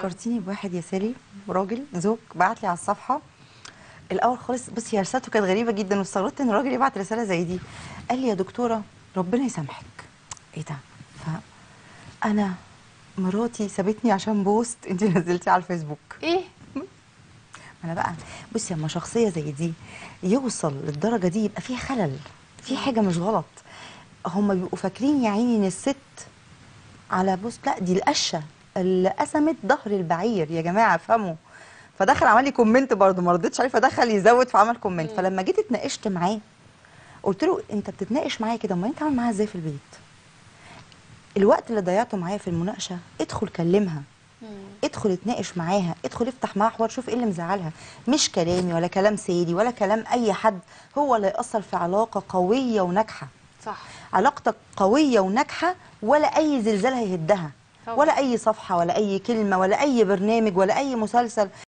فكرتيني بواحد يا سالي راجل زوج بعت لي على الصفحه الاول خالص بصي هي رسالته كانت غريبه جدا واستغربت ان الراجل يبعت رساله زي دي قال لي يا دكتوره ربنا يسامحك ايه ده ف انا مراتي سابتني عشان بوست انت نزلتيه على الفيسبوك ايه انا بقى بصي اما شخصيه زي دي يوصل للدرجه دي يبقى فيها خلل في حاجه مش غلط هم بيبقوا فاكرين يا عيني ان الست على بص لا دي القشه اللي قسمت ظهر البعير يا جماعه افهموا فدخل عمل لي كومنت برضه ما رضيتش عليه فدخل يزود فعمل كومنت فلما جيت اتناقشت معاه قلت له انت بتتناقش معايا كده امال انت عامل معاها ازاي في البيت الوقت اللي ضيعته معايا في المناقشه ادخل كلمها ادخل اتناقش معاها ادخل افتح معاها حوار شوف ايه اللي مزعلها مش كلامي ولا كلام سيدي ولا كلام اي حد هو اللي يأثر في علاقة قوية وناجحة صح علاقتك قوية وناجحة ولا أي زلزال هيهدها طبعا. ولا أي صفحة ولا أي كلمة ولا أي برنامج ولا أي مسلسل